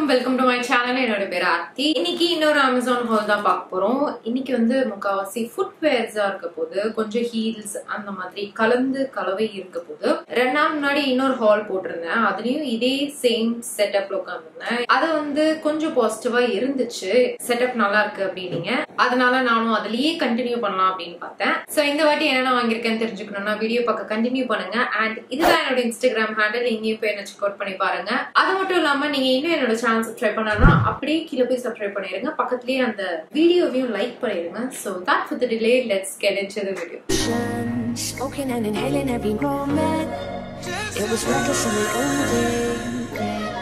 வணக்கம் welcome to my channel என்னோட பேர் ஆர்த்தி இன்னைக்கு இன்னொரு அமேசான் ஹால் தான் பார்க்க போறோம் இன்னைக்கு வந்து முக்காவாசி ஃபுட் வேர்ஸா இருக்க போது கொஞ்சம் ஹீல்ஸ் அந்த மாதிரி கலந்து கலவை இருக்க போது ரெண்டு நாள் முன்னாடி இன்னொரு ஹால் போட்டிருந்தேன் அதுலயும் இதே சேம் செட்டப்ல உட்காந்துருந்தேன் அது வந்து கொஞ்சம் பாசிட்டிவா இருந்துச்சு செட்டப் நல்லா இருக்கு அப்படின்னீங்க அதனால நானும் அதுலயே கண்டினியூ பண்ணலாம் அப்படின்னு பார்த்தேன் சோ இந்த வாட்டி என்னென்ன வாங்கியிருக்கேன்னு தெரிஞ்சுக்கணும்னா வீடியோ பார்க்க கண்டினியூ பண்ணுங்க அண்ட் இதுதான் என்னோட இன்ஸ்டாகிராம் ஹேண்டில் நீங்க போய் என்ன செக் அவுட் பண்ணி பாருங்க அது மட்டும் இல்லாம நீங்க இன்னும் என்னோட சேனல் சப்ஸ்கிரைப் பண்ணலன்னா அப்படியே கீழே போய் சப்ஸ்கிரைப் பண்ணிருங்க பக்கத்துலயே அந்த வீடியோவையும் லைக் பண்ணிருங்க so that with delay let's get into the video Smoking and inhaling every moment. It was reckless and we owned it.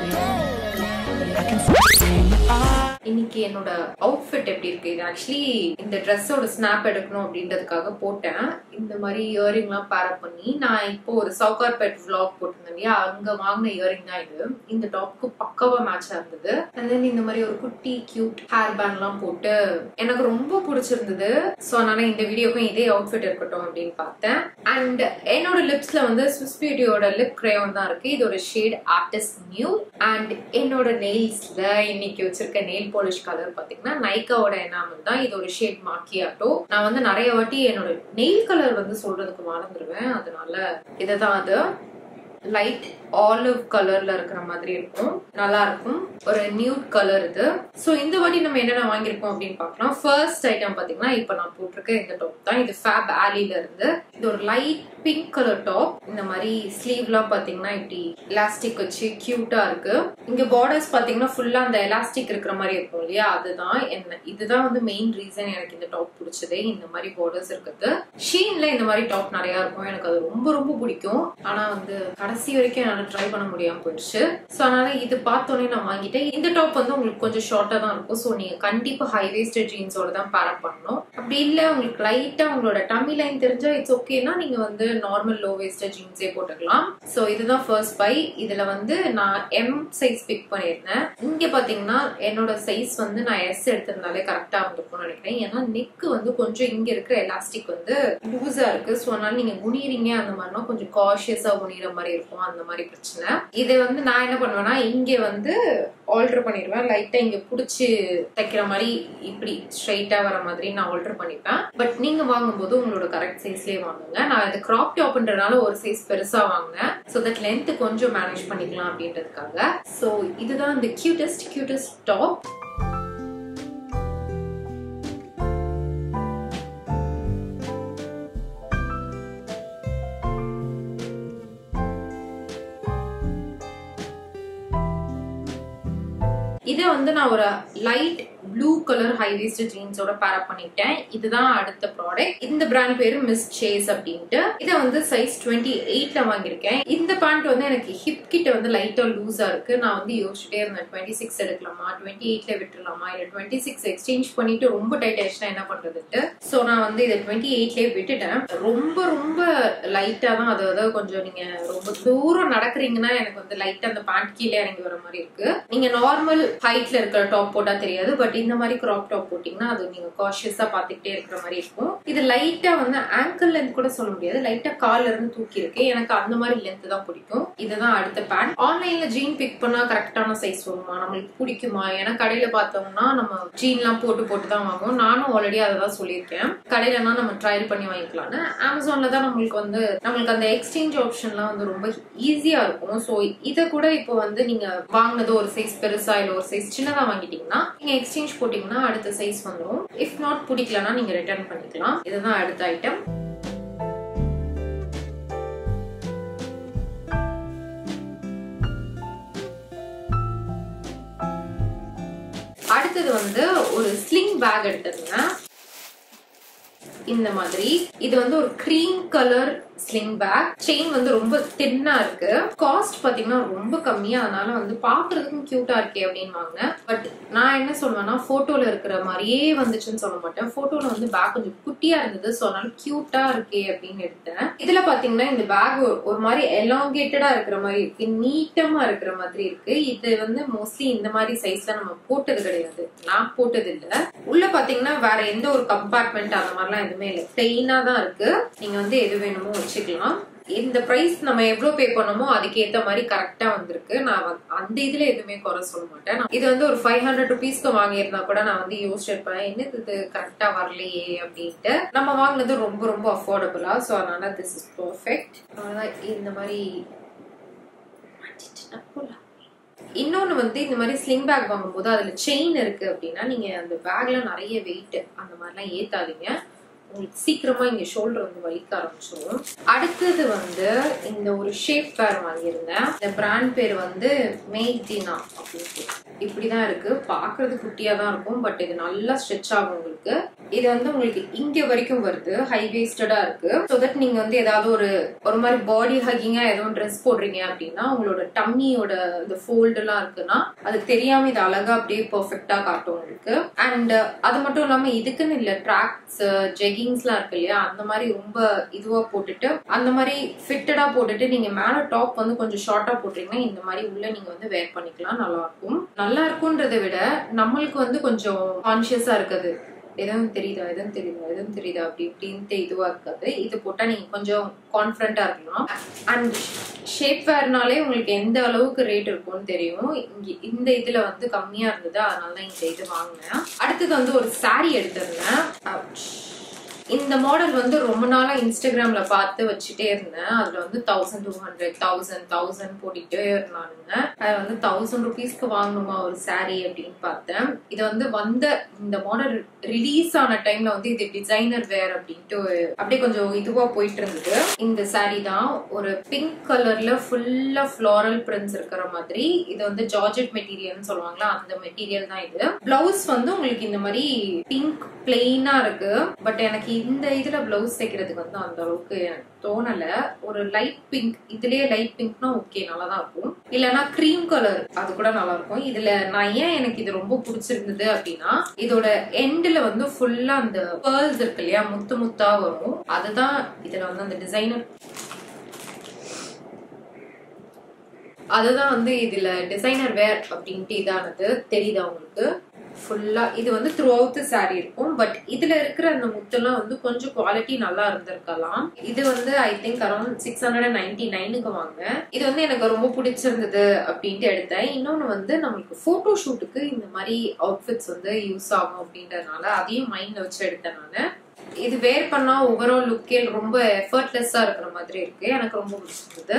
I can feel it in your eyes. இன்னைக்கு என்னோட அவுட்ஃபிட் எப்படி இருக்கு இது ஆக்சுவலி இந்த ட்ரெஸ்ஸோட snap எடுக்கணும் அப்படின்றதுக்காக போட்டேன் இந்த மாதிரி இயரிங்லாம் பேரப் பண்ணி நான் இப்போ ஒரு சவுகார் பெட் vlog போட்டிருந்தேன் இல்லையா அங்க வாங்கின இயரிங் தான் இது இந்த டாப்க்கு பக்காவா மேட்சா இருந்தது அண்ட் தென் இந்த மாதிரி ஒரு குட்டி கியூட் ஹேர் பேண்ட்லாம் போட்டு எனக்கு ரொம்ப பிடிச்சிருந்தது ஸோ அதனால இந்த வீடியோக்கும் இதே அவுட்ஃபிட் இருக்கட்டும் அப்படின்னு பார்த்தேன் அண்ட் என்னோட லிப்ஸ்ல வந்து ஸ்விஸ் பியூட்டியோட லிப் கிரேயான் தான் இருக்கு இது ஒரு ஷேட் ஆர்டிஸ்ட் நியூ அண்ட் என்னோட நெயில்ஸ்ல இன்னைக்கு வச்சிருக்க நெயில் பாலிஷ் கலர் பாத்தீங்கன்னா நைக்காவோட எனாமல் தான் இது ஒரு ஷேட் மாக்கியாட்டோ நான் வந்து நிறைய வாட்டி என்னோட நெயில் கலர் வந்து சொல்றதுக்கு மறந்துடுவேன் அதனால இதுதான் அது லைட் ஆலிவ் கலர்ல இருக்கிற மாதிரி இருக்கும் நல்லா இருக்கும் ஒரு நியூட் கலர் இது சோ இந்த வாட்டி நம்ம என்னென்ன வாங்கியிருக்கோம் அப்படின்னு பார்க்கலாம் ஃபர்ஸ்ட் ஐட்டம் பாத்தீங்கன்னா இப்ப நான் போட்டிருக்க இந்த டாப் தான் இது ஃபேப் ஆலில இருந்து இது ஒரு லைட் பிங்க் கலர் டாப் இந்த மாதிரி ஸ்லீவ்லாம் பாத்தீங்கன்னா இப்படி எலாஸ்டிக் வச்சு கியூட்டா இருக்கு இங்க பார்டர்ஸ் பாத்தீங்கன்னா ஃபுல்லா அந்த எலாஸ்டிக் இருக்கிற மாதிரி இருக்கும் இல்லையா அதுதான் என்ன இதுதான் வந்து மெயின் ரீசன் எனக்கு இந்த டாப் பிடிச்சதே இந்த மாதிரி பார்டர்ஸ் இருக்குது ஷீன்ல இந்த மாதிரி டாப் நிறைய இருக்கும் எனக்கு அது ரொம்ப ரொம்ப பிடிக்கும் ஆனா வந்து கடைசி வரைக்கும் என்னால ட்ரை பண்ண முடியாம போயிடுச்சு சோ அதனால இது பார்த்தோன்னே நான் வாங்கிட்டேன் இந்த டாப் வந்து உங்களுக்கு கொஞ்சம் ஷார்ட்டா தான் இருக்கும் சோ நீங்க கண்டிப்பா ஹை வேஸ்டட் ஜீன்ஸோட தான் பேரப் பண்ணணும் அப்படி இல்ல உங்களுக்கு லைட்டா உங்களோட டம்மி லைன் தெரிஞ்சா இட்ஸ் ஓகேனா நீங்க வந்து நார்மல் லோ வேஸ்டட் ஜீன்ஸே போட்டுக்கலாம் சோ இதுதான் ஃபர்ஸ்ட் பை இதுல வந்து நான் எம் சைஸ் பிக் பண்ணியிருந்தேன் இங்க பாத்தீங்கன்னா என்னோட சைஸ் வந்து நான் எஸ் எடுத்திருந்தாலே கரெக்டா வந்திருக்கும்னு நினைக்கிறேன் ஏன்னா நெக் வந்து கொஞ்சம் இங்க இருக்கிற எலாஸ்டிக் வந்து லூஸா இருக்கு சோ அதனால நீங்க குனிறீங்க அந்த மாதிரினா கொஞ்சம் காஷியஸா குனிற மாதிரி இருக்கும் அந்த மாதிரி பிரச்சனை இது வந்து நான் என்ன பண்ணுவேன்னா இங்க வந்து ஆல்டர் பண்ணிடுவேன் லைட்டா இங்க புடிச்சு தைக்கிற மாதிரி இப்படி ஸ்ட்ரைட்டா வர மாதிரி நான் ஆல்டர் பண்ணிப்பேன் பட் நீங்க வாங்கும்போது உங்களோட கரெக்ட் சைஸ்லயே வாங்குங்க நான் இது கிராப் டாப்ன்றனால ஒரு சைஸ் பெருசா வாங்கினேன் ஸோ தட் லென்த் கொஞ்சம் மேனேஜ் பண்ணிக்கலாம் அப்படின்றதுக்காக ஸோ இதுதான் இந்த கியூட்டஸ்ட் கியூட்டஸ்ட் டாப் இதை வந்து நான் ஒரு light blue colour high waist ஜீன்ஸோட பேரப் பண்ணிட்டேன் இதுதான் அடுத்த ப்ராடக்ட் இந்த பிராண்ட் பேரு மிஸ் சேஸ் அப்படின்ட்டு இதை வந்து சைஸ் டுவெண்ட்டி எயிட்ல வாங்கியிருக்கேன் இந்த பேண்ட் வந்து எனக்கு ஹிப் கிட்ட வந்து லைட்டா லூஸா இருக்கு நான் வந்து யோசிச்சுட்டே இருந்தேன் டுவெண்ட்டி சிக்ஸ் எடுக்கலாமா டுவெண்ட்டி எயிட்ல விட்டுலாமா இல்ல டுவெண்ட்டி சிக்ஸ் எக்ஸ்சேஞ்ச் பண்ணிட்டு ரொம்ப டைட் ஆயிடுச்சுன்னா என்ன பண்றதுட்டு சோ நான் வந்து இதை டுவெண்ட்டி எயிட்லயே விட்டுட்டேன் ரொம்ப ரொம்ப லைட்டா தான் அது அதாவது கொஞ்சம் நீங்க ரொம்ப தூரம் நடக்கிறீங்கன்னா எனக்கு வந்து லைட்டா அந்த பேண்ட் கீழே இறங்கி வர மாதிரி இருக்கு நீங்க நார்மல் ஹைட்ல இருக்கிற டாப் போட்டா தெரியாது பட் இந்த மாதிரி கிராப் டாப் போட்டீங்கன்னா அது நீங்க காஷியஸா பாத்துக்கிட்டே இருக்கிற மாதிரி இருக்கும் இது லைட்டா வந்து ஆங்கிள் லென்த் கூட சொல்ல முடியாது லைட்டா கால்ல இருந்து தூக்கி இருக்கு எனக்கு அந்த மாதிரி லென்த் தான் பிடிக்கும் இதுதான் அடுத்த பேண்ட் ஆன்லைன்ல ஜீன் பிக் பண்ணா கரெக்டான சைஸ் வருமா நம்மளுக்கு பிடிக்குமா ஏன்னா கடையில பார்த்தோம்னா நம்ம ஜீன் எல்லாம் போட்டு போட்டு தான் வாங்குவோம் நானும் ஆல்ரெடி அதை தான் சொல்லியிருக்கேன் கடையிலனா நம்ம ட்ரையல் பண்ணி வாங்கிக்கலாம்னு அமேசான்ல தான் நம்மளுக்கு வந்து நம்மளுக்கு அந்த எக்ஸ்சேஞ்ச் ஆப்ஷன்லாம் வந்து ரொம்ப ஈஸியா இருக்கும் ஸோ இதை கூட இப்போ வந்து நீங்க வாங்கினது ஒரு சைஸ் பெருசா இல்ல ஒரு சைஸ் சின்னதா வாங்கிட்டீங்கன்னா நீங்க எக்ஸ்சேஞ்ச் போட்டீங்கன்னா அடுத்த சைஸ் வந்துடும் இஃப் நாட் பிடிக்கலன்னா நீங்க ரிட்டர்ன் பண்ணிக்கலாம் இதுதான் அடுத்த ஐட்டம் அடுத்தது வந்து ஒரு ஸ்லிங் பேக் எடுத்திருந்தேன் இந்த மாதிரி இது வந்து ஒரு cream colour sling bag chain வந்து ரொம்ப தின்னா இருக்கு காஸ்ட் பாத்தீங்கன்னா ரொம்ப கம்மியா அதனால வந்து பாக்குறதுக்கும் கியூட்டா இருக்கே அப்படின்னு வாங்கினேன் பட் நான் என்ன சொல்லுவேன்னா போட்டோல இருக்கிற மாதிரியே வந்துச்சுன்னு சொல்ல மாட்டேன் போட்டோல வந்து பேக் கொஞ்சம் குட்டியா இருந்தது ஸோ அதனால கியூட்டா இருக்கே அப்படின்னு எடுத்தேன் இதுல பாத்தீங்கன்னா இந்த பேக் ஒரு மாதிரி எலாங்கேட்டடா இருக்கிற மாதிரி இருக்கு நீட்டமா இருக்கிற மாதிரி இருக்கு இது வந்து மோஸ்ட்லி இந்த மாதிரி சைஸ்ல நம்ம போட்டது கிடையாது நான் போட்டது இல்ல உள்ள பாத்தீங்கன்னா வேற எந்த ஒரு கம்பார்ட்மெண்ட் அந்த மாதிரிலாம் எதுவுமே இல்லை பிளெயினா தான் இருக்கு நீங்க வந்து எது வேணுமோ வச்சுக்கலாம் இந்த பிரைஸ் நம்ம எவ்வளவு பே பண்ணோமோ அதுக்கு ஏத்த மாதிரி கரெக்டா வந்திருக்கு நான் வந்து அந்த இதுல எதுவுமே குறை சொல்ல மாட்டேன் நான் இது வந்து ஒரு ஃபைவ் ஹண்ட்ரட் ருபீஸ்க்கு வாங்கியிருந்தா கூட நான் வந்து யோசிச்சிருப்பேன் என்னது இது கரெக்டா வரலையே அப்படின்ட்டு நம்ம வாங்கினது ரொம்ப ரொம்ப அஃபோர்டபுளா ஸோ அதனால திஸ் இஸ் பர்ஃபெக்ட் இந்த மாதிரி மாட்டிட்டு நான் போலாம். இன்னொன்னு வந்து இந்த மாதிரி ஸ்லிங் பேக் வாங்கும்போது அதுல செயின் இருக்கு அப்படின்னா நீங்க அந்த பேக்ல நிறைய வெயிட் அந்த மாதிரிலாம் ஏத்தாதீங்க உங்களுக்கு சீக்கிரமா இங்க ஷோல்டர் வந்து வலிக்க ஆரம்பிச்சிடும் அடுத்தது வந்து இந்த ஒரு ஷேப் பேர் வாங்கியிருந்தேன் இந்த பிராண்ட் பேர் வந்து மெய்டினா அப்படின்னு இப்படிதான் இருக்கு பாக்குறது குட்டியா தான் இருக்கும் பட் இது நல்லா ஸ்ட்ரெச் ஆகும் உங்களுக்கு இது வந்து உங்களுக்கு இங்க வரைக்கும் வருது ஹை வேஸ்டடா இருக்கு ஸோ தட் நீங்க வந்து ஏதாவது ஒரு ஒரு மாதிரி பாடி ஹக்கிங்கா ஏதோ ட்ரெஸ் போடுறீங்க அப்படின்னா உங்களோட டம்மியோட இந்த ஃபோல்டு எல்லாம் இருக்குன்னா அது தெரியாம இது அழகா அப்படியே பெர்ஃபெக்டா காட்டும் உங்களுக்கு அண்ட் அது மட்டும் இல்லாம இதுக்குன்னு இல்ல ட்ராக்ஸ் ஜெகிங்ஸ்லாம் இருக்கு இல்லையா அந்த மாதிரி ரொம்ப இதுவா போட்டுட்டு அந்த மாதிரி ஃபிட்டடா போட்டுட்டு நீங்க மேல டாப் வந்து கொஞ்சம் ஷார்ட்டா போட்டீங்கன்னா இந்த மாதிரி உள்ள நீங்க வந்து வேர் பண்ணிக்கலாம் நல்லா இருக்கும் நல்லா இருக்கும்ன்றதை விட நம்மளுக்கு வந்து கொஞ்சம் கான்சியஸா இருக்குது எதுவும் தெரியுதா எதுவும் தெரியுதா எதுவும் தெரியுதா அப்படி இப்படின்ட்டு இதுவா இருக்காது இது போட்டா நீங்க கொஞ்சம் கான்பிடண்டா இருக்கலாம் அண்ட் ஷேப் வேர்னாலே உங்களுக்கு எந்த அளவுக்கு ரேட் இருக்கும்னு தெரியும் இங்க இந்த இதுல வந்து கம்மியா இருந்தது அதனால தான் இந்த இது வாங்கினேன் அடுத்தது வந்து ஒரு saree எடுத்திருந்தேன் Ouch. இந்த மாடல் வந்து ரொம்ப நாளா இன்ஸ்டாகிராம்ல பார்த்து வச்சுட்டே இருந்தேன் அதுல வந்து thousand two hundred thousand thousand போட்டுட்டே இருந்தானுங்க அது வந்து தௌசண்ட் ருபீஸ்க்கு வாங்கணுமா ஒரு saree அப்படின்னு பார்த்தேன் இது வந்து வந்த இந்த மாடல் ரிலீஸ் ஆன டைம்ல வந்து இது டிசைனர் வேர் அப்படின்ட்டு அப்படியே கொஞ்சம் இதுவா போயிட்டு இருந்தது இந்த saree தான் ஒரு பிங்க் கலர்ல ஃபுல்லா ஃபிளாரல் பிரிண்ட்ஸ் இருக்கிற மாதிரி இது வந்து ஜார்ஜெட் மெட்டீரியல்னு சொல்லுவாங்களா அந்த மெட்டீரியல் தான் இது பிளவுஸ் வந்து உங்களுக்கு இந்த மாதிரி பிங்க் பிளெயினா இருக்கு பட் எனக்கு இந்த இதுல பிளவுஸ் தைக்கிறதுக்கு வந்து அந்த அளவுக்கு எனக்கு தோணல ஒரு லைட் பிங்க் இதுலயே லைட் பிங்க்னா ஓகே நல்லா தான் இருக்கும் இல்லனா கிரீம் கலர் அது கூட நல்லா இருக்கும் இதுல நான் ஏன் எனக்கு இது ரொம்ப பிடிச்சிருந்தது அப்படின்னா இதோட எண்ட்ல வந்து ஃபுல்லா அந்த பேர்ல்ஸ் இருக்கு இல்லையா முத்து முத்தா வரும் அதுதான் இதுல வந்து அந்த டிசைனர் அதுதான் வந்து இதுல டிசைனர் வேர் அப்படின்ட்டு இதானது தெரியுதா உங்களுக்கு ஃபுல்லா இது வந்து த்ரூ அவுட் சாரி இருக்கும் பட் இதுல இருக்கிற அந்த முத்தெல்லாம் வந்து கொஞ்சம் குவாலிட்டி நல்லா இருந்திருக்கலாம் இது வந்து I think around six hundred and ninety நைனுக்கு வாங்கினேன் இது வந்து எனக்கு ரொம்ப பிடிச்சிருந்தது அப்படின்ட்டு எடுத்தேன் இன்னொன்னு வந்து நம்மளுக்கு போட்டோ ஷூட்டுக்கு இந்த மாதிரி அவுட்ஃபிட்ஸ் வந்து யூஸ் ஆகும் அப்படின்றதுனால அதையும் மைண்ட்ல வச்சு எடுத்தேன் நான் இது வேர் பண்ணா ஓவரால் லுக்கே ரொம்ப எஃபர்ட்லெஸ்ஸா இருக்கிற மாதிரி இருக்கு எனக்கு ரொம்ப பிடிச்சிருந்தது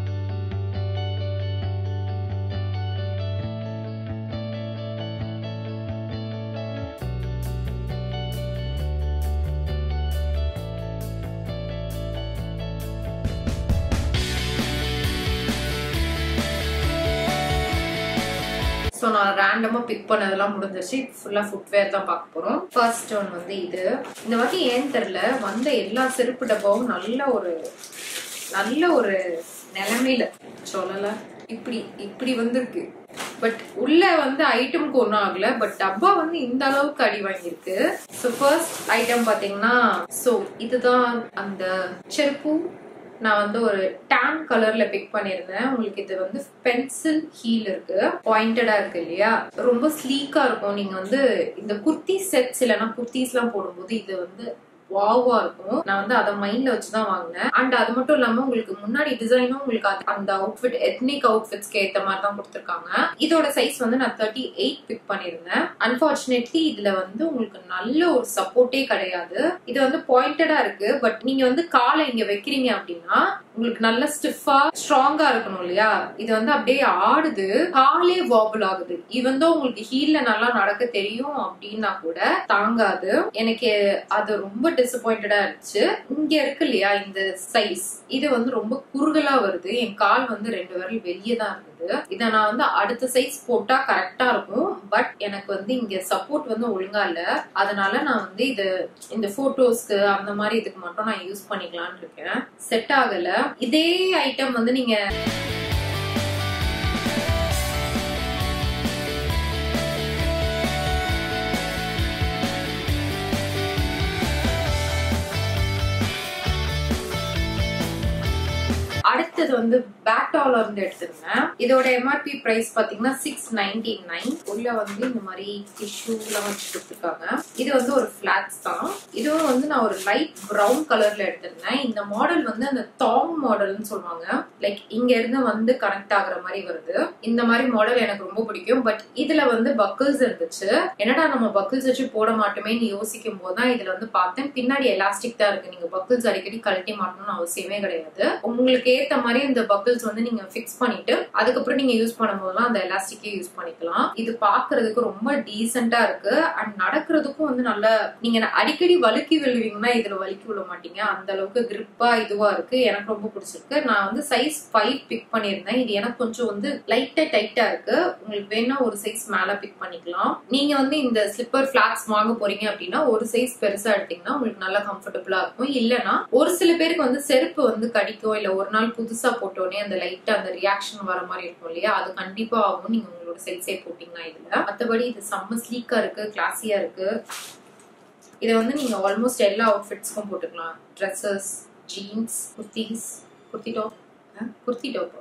ஸோ நான் ரேண்டமா பிக் பண்ணதெல்லாம் முடிஞ்சிருச்சு ஃபுல்லா ஃபுட்வேர் தான் பார்க்க போறோம் ஃபர்ஸ்ட் ஒன் வந்து இது இந்த வாட்டி ஏன் தெரியல வந்த எல்லா செருப்பு டப்பாவும் நல்ல ஒரு நல்ல ஒரு நிலைமையில சொல்லல இப்படி இப்படி வந்திருக்கு பட் உள்ள வந்து ஐட்டம்க்கு ஒன்றும் ஆகல பட் டப்பா வந்து இந்த அளவுக்கு அடி வாங்கியிருக்கு ஸோ ஃபர்ஸ்ட் ஐட்டம் பாத்தீங்கன்னா ஸோ இதுதான் அந்த செருப்பு நான் வந்து ஒரு டேன் கலர்ல பிக் பண்ணியிருந்தேன் உங்களுக்கு இது வந்து பென்சில் ஹீல் இருக்கு பாயிண்டடா இருக்கு இல்லையா ரொம்ப ஸ்லீக்கா இருக்கும் நீங்க வந்து இந்த குர்த்தி செட்ஸ் இல்லைன்னா குர்த்திஸ் எல்லாம் போடும்போது இது வந்து வாவா இருக்கும் நான் வந்து அதை மைண்ட்ல வச்சுதான் வாங்கினேன் அண்ட் அது மட்டும் இல்லாம உங்களுக்கு முன்னாடி டிசைனும் உங்களுக்கு அது- அந்த அவுட்ஃபிட் எத்னிக் அவுட்ஃபிட்ஸ்க்கு ஏத்த மாதிரி தான் கொடுத்துருக்காங்க இதோட சைஸ் வந்து நான் தேர்ட்டி எயிட் பிக் பண்ணியிருந்தேன் அன்பார்ச்சுனேட்லி இதுல வந்து உங்களுக்கு நல்ல ஒரு சப்போர்ட்டே கிடையாது இது வந்து பாயிண்டடா இருக்கு பட் நீங்க வந்து காலை இங்க வைக்கிறீங்க அப்படின்னா உங்களுக்கு நல்ல ஸ்டிஃபா ஸ்ட்ராங்கா இருக்கணும் இல்லையா இது வந்து அப்படியே ஆடுது காலே வாபிள் ஆகுது ஈவன் தான் உங்களுக்கு ஹீல்ல நல்லா நடக்க தெரியும் அப்படின்னா கூட தாங்காது எனக்கு அது ரொம்ப டிசப்பாயிண்டடா இருந்துச்சு இங்க இருக்கு இல்லையா இந்த சைஸ் இது வந்து ரொம்ப குறுகலா வருது என் கால் வந்து ரெண்டு விரல் வெளியே தான் இருந்தது இத நான் வந்து அடுத்த சைஸ் போட்டா கரெக்டா இருக்கும் பட் எனக்கு வந்து இங்க சப்போர்ட் வந்து ஒழுங்கா இல்ல அதனால நான் வந்து இது இந்த போட்டோஸ்க்கு அந்த மாதிரி இதுக்கு மட்டும் நான் யூஸ் பண்ணிக்கலாம்னு இருக்கேன் செட் ஆகல இதே ஐட்டம் வந்து நீங்க அடுத்தது வந்து பேக்டால இருந்து எடுத்திருந்தேன் இதோட எம்ஆர்பி பிரைஸ் பாத்தீங்கன்னா சிக்ஸ் நைன்டி நைன் உள்ள வந்து இந்த மாதிரி டிஷ்யூலாம் வச்சு கொடுத்துருக்காங்க இது வந்து ஒரு பிளாட்ஸ் தான் இதுவும் வந்து நான் ஒரு லைட் ப்ரௌன் கலர்ல எடுத்திருந்தேன் இந்த மாடல் வந்து அந்த தாங் மாடல்னு சொல்லுவாங்க லைக் இங்க இருந்து வந்து கனெக்ட் ஆகுற மாதிரி வருது இந்த மாதிரி மாடல் எனக்கு ரொம்ப பிடிக்கும் பட் இதுல வந்து பக்கிள்ஸ் இருந்துச்சு என்னடா நம்ம பக்கிள்ஸ் வச்சு போட மாட்டோமேன்னு யோசிக்கும் போது தான் இதுல வந்து பார்த்தேன் பின்னாடி எலாஸ்டிக் தான் இருக்கு நீங்க பக்கிள்ஸ் அடிக்கடி கழட்டி மாட்டணும்னு அவசியமே கிடையாது உங்களுக்கு ஏத்த மாதிரி இந்த பக்கிள்ஸ் வந்து நீங்க ஃபிக்ஸ் பண்ணிட்டு அதுக்கப்புறம் நீங்க யூஸ் பண்ணும்போதெல்லாம் அந்த எலாஸ்டிக்கே யூஸ் பண்ணிக்கலாம் இது பாக்குறதுக்கு ரொம்ப டீசெண்டா இருக்கு அண்ட் நடக்கிறதுக்கும் வந்து நல்ல நீங்க அடிக்கடி வழுக்கி விழுவீங்கன்னா இதுல வழுக்கி விழ மாட்டீங்க அந்த அளவுக்கு கிரிப்பா இதுவா இருக்கு எனக்கு ரொம்ப பிடிச்சிருக்கு நான் வந்து சைஸ் ஃபைவ் பிக் பண்ணியிருந்தேன் இது எனக்கு கொஞ்சம் வந்து லைட்டா டைட்டா இருக்கு உங்களுக்கு வேணா ஒரு சைஸ் மேல பிக் பண்ணிக்கலாம் நீங்க வந்து இந்த ஸ்லிப்பர் பிளாட்ஸ் வாங்க போறீங்க அப்படின்னா ஒரு சைஸ் பெருசா எடுத்தீங்கன்னா உங்களுக்கு நல்லா கம்ஃபர்டபுளா இருக்கும் இல்லனா ஒரு சில பேருக்கு வந்து செருப்பு வந்து கடிக்கும் இல்ல ஒரு நாள் புதுசா போட்டோடனே அந்த லைட்டா அந்த ரியாக்ஷன் வர மாதிரி இருக்கும் இல்லையா அது கண்டிப்பா ஆகும் நீங்க உங்களோட சைஸே போட்டீங்கன்னா இதுல மத்தபடி இது செம்ம ஸ்லீக்கா இருக்கு கிளாஸியா இருக்கு இதை வந்து நீங்க ஆல்மோஸ்ட் எல்லா அவுட்ஃபிட்ஸ்க்கும் போட்டுக்கலாம் dresses jeans kurtis kurti top kurti top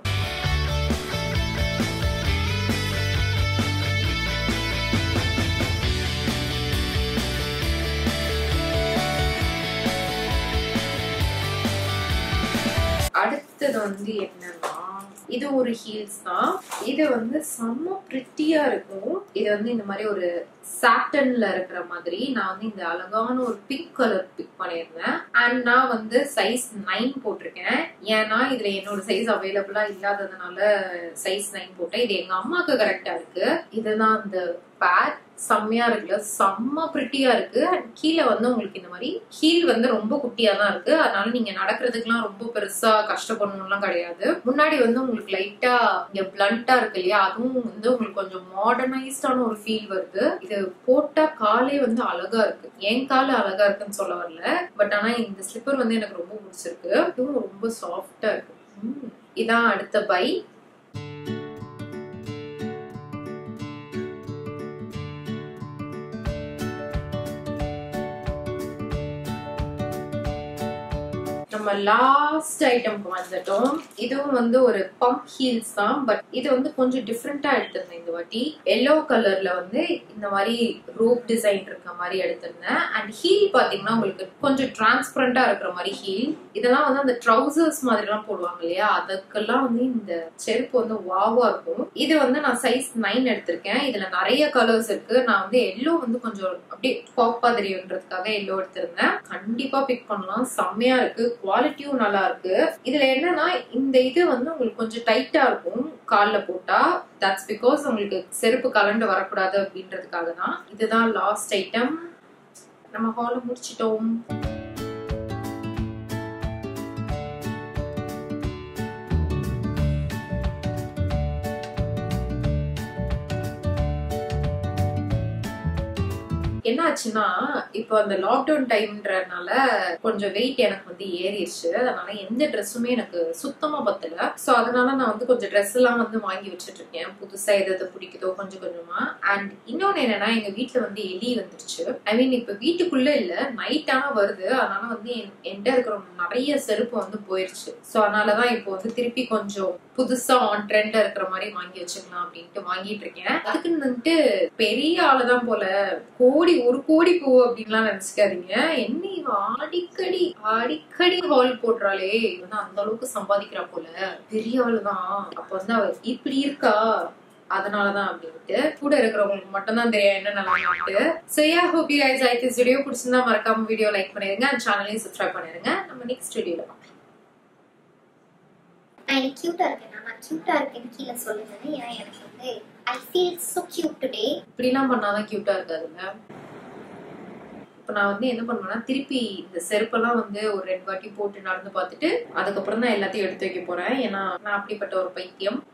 அடுத்தது வந்து என்னன்னா இது ஒரு ஹீல்ஸ் தான் இது வந்து செம்ம பிரிட்டியா இருக்கும் இது வந்து இந்த மாதிரி ஒரு சாட்டன்ல இருக்கிற மாதிரி நான் வந்து இந்த அழகான ஒரு பிங்க் கலர் பிக் பண்ணியிருந்தேன் அண்ட் நான் வந்து சைஸ் நைன் போட்டிருக்கேன் ஏன்னா இதுல என்னோட சைஸ் அவைலபிளா இல்லாததுனால சைஸ் நைன் போட்டேன் இது எங்க அம்மாக்கு கரெக்டா இருக்கு இதுதான் அந்த பேட் செம்மையா இருக்குல்ல செம்ம பிரிட்டியா இருக்கு அண்ட் கீழே வந்து உங்களுக்கு இந்த மாதிரி ஹீல் வந்து ரொம்ப குட்டியா தான் இருக்கு அதனால நீங்க நடக்கிறதுக்குலாம் ரொம்ப பெருசா கஷ்டப்படணும்லாம் கிடையாது முன்னாடி வந்து உங்களுக்கு லைட்டா இங்க பிளண்டா இருக்கு இல்லையா அதுவும் வந்து உங்களுக்கு கொஞ்சம் மாடர்னைஸ்டான ஒரு ஃபீல் வருது இது போட்டா காலே வந்து அழகா இருக்கு என் கால அழகா இருக்குன்னு சொல்ல வரல பட் ஆனா இந்த ஸ்லிப்பர் வந்து எனக்கு ரொம்ப பிடிச்சிருக்கு இதுவும் ரொம்ப சாஃப்டா இருக்கு உம். இதான் அடுத்த பை நம்ம லாஸ்ட் ஐட்டம்க்கு வந்துட்டோம் இதுவும் வந்து ஒரு பம்ப் ஹீல்ஸ் தான் பட் இது வந்து கொஞ்சம் டிஃப்ரெண்டா எடுத்திருந்தேன் இந்த வாட்டி எல்லோ கலர்ல வந்து இந்த மாதிரி ரோப் டிசைன் இருக்க மாதிரி எடுத்திருந்தேன் அண்ட் ஹீல் பாத்தீங்கன்னா உங்களுக்கு கொஞ்சம் டிரான்ஸ்பரண்டா இருக்கிற மாதிரி ஹீல் இதெல்லாம் வந்து அந்த ட்ரௌசர்ஸ் மாதிரி எல்லாம் போடுவாங்க இல்லையா அதுக்கெல்லாம் வந்து இந்த செருப்பு வந்து வாவா இருக்கும் இது வந்து நான் சைஸ் நைன் எடுத்திருக்கேன் இதுல நிறைய கலர்ஸ் இருக்கு நான் வந்து எல்லோ வந்து கொஞ்சம் அப்படியே பாப்பா தெரியுன்றதுக்காக எல்லோ எடுத்திருந்தேன் கண்டிப்பா பிக் பண்ணலாம் செம்மையா இருக்கு குவாலிட்டியும் நல்லா இருக்கு இதுல என்னன்னா இந்த இது வந்து உங்களுக்கு கொஞ்சம் டைட்டா இருக்கும் கால்ல போட்டா தட்ஸ் பிகாஸ் உங்களுக்கு செருப்பு கலண்டு வரக்கூடாது அப்படின்றதுக்காக தான் இதுதான் லாஸ்ட் ஐட்டம் நம்ம ஹால முடிச்சிட்டோம் என்ன ஆச்சுன்னா இப்போ அந்த லாக்டவுன் டைம்ன்றனால கொஞ்சம் வெயிட் எனக்கு வந்து ஏறிடுச்சு அதனால எந்த ட்ரெஸ்ஸுமே எனக்கு சுத்தமா பத்தல சோ அதனால நான் வந்து கொஞ்சம் ட்ரெஸ் எல்லாம் வந்து வாங்கி வச்சுட்டு இருக்கேன் புதுசா எது எது பிடிக்குதோ கொஞ்சம் கொஞ்சமா அண்ட் இன்னொன்னு என்னன்னா எங்க வீட்ல வந்து எலி வந்துருச்சு ஐ மீன் இப்ப வீட்டுக்குள்ள இல்ல நைட் ஆனா வருது அதனால வந்து என்- என்கிட்ட இருக்கிற நிறைய செருப்பு வந்து போயிருச்சு சோ அதனாலதான் இப்போ வந்து திருப்பி கொஞ்சம் புதுசா ஆன் ட்ரெண்ட்ல இருக்கிற மாதிரி வாங்கி வச்சுக்கலாம் அப்படின்ட்டு வாங்கிட்டு இருக்கேன் அதுக்குன்னு வந்துட்டு பெரிய ஆளுதான் போல கோடி ஒரு கோடி பூ அப்படின்லாம் நினைச்சுக்காதீங்க என்ன இவ அடிக்கடி அடிக்கடி ஹால் போடுறாளே வந்து அந்த அளவுக்கு சம்பாதிக்கிறா போல பெரிய ஆளுதான் அப்ப வந்து அவ இப்படி இருக்கா அதனாலதான் அப்படின்ட்டு கூட இருக்கிறவங்களுக்கு மட்டும் தான் தெரியும் என்ன நிலைமைட்டு so ya hope you guys like this video பிடிச்சிருந்தா மறக்காம வீடியோ லைக் பண்ணிருங்க அண்ட் சேனலையும் சப்ஸ்கிரைப் பண்ணிருங்க நம்ம நெக்ஸ்ட் வீடியோல பார்க்கலாம் நான் எனக்கு கியூட்டா இருக்கேன் நான் கியூட்டா இருக்கேன்னு கீழே சொல்லுங்க ஏன்னா எனக்கு வந்து I feel so cute today இப்படிலாம் பண்ணாதான் கியூட்டா இருக்காதுல்ல இப்ப நான் வந்து என்ன பண்ணுவேன்னா திருப்பி இந்த செருப்பெல்லாம் வந்து ஒரு ரெண்டு வாட்டி போட்டு நடந்து பார்த்துட்டு அதுக்கப்புறம் தான் எல்லாத்தையும் எடுத்து வைக்க போறேன் ஏன்னா நான் அப்படிப்பட்ட ஒரு பைத்தியம்